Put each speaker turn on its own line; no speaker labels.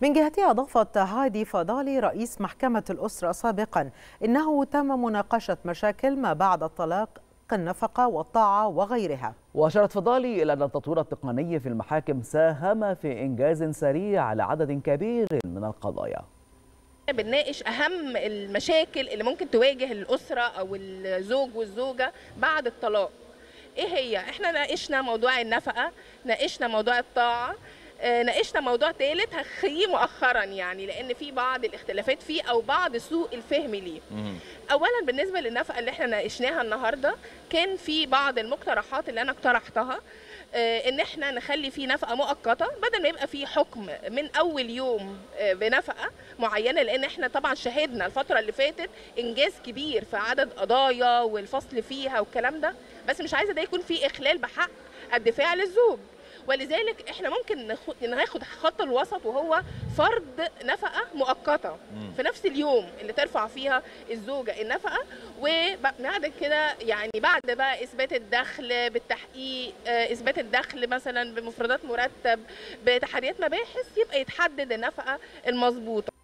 من جهتها أضافت هادي فضالي رئيس محكمة الأسرة سابقا إنه تم مناقشة مشاكل ما بعد الطلاق النفقة والطاعة وغيرها
وأشارت فضالي إلى أن التطوير التقني في المحاكم ساهم في إنجاز سريع لعدد كبير من القضايا
بنناقش اهم المشاكل اللي ممكن تواجه الاسره او الزوج والزوجه بعد الطلاق ايه هي احنا ناقشنا موضوع النفقه ناقشنا موضوع الطاعه ناقشنا موضوع ثالث هخليه مؤخرا يعني لان في بعض الاختلافات فيه او بعض سوء الفهم ليه اولا بالنسبه للنفقه اللي احنا ناقشناها النهارده كان في بعض المقترحات اللي انا اقترحتها ان احنا نخلي في نفقه مؤقته بدل ما يبقى في حكم من اول يوم بنفقه معينه لان احنا طبعا شهدنا الفتره اللي فاتت انجاز كبير في عدد قضايا والفصل فيها والكلام ده بس مش عايزه ده يكون في اخلال بحق الدفاع للزوج ولذلك احنا ممكن ناخد خط الوسط وهو فرض نفقه مؤقته في نفس اليوم اللي ترفع فيها الزوجه النفقه وبعد كده يعني بعد بقى اثبات الدخل بالتحقيق اثبات الدخل مثلا بمفردات مرتب بتحريات مباحث يبقى يتحدد النفقه المظبوطه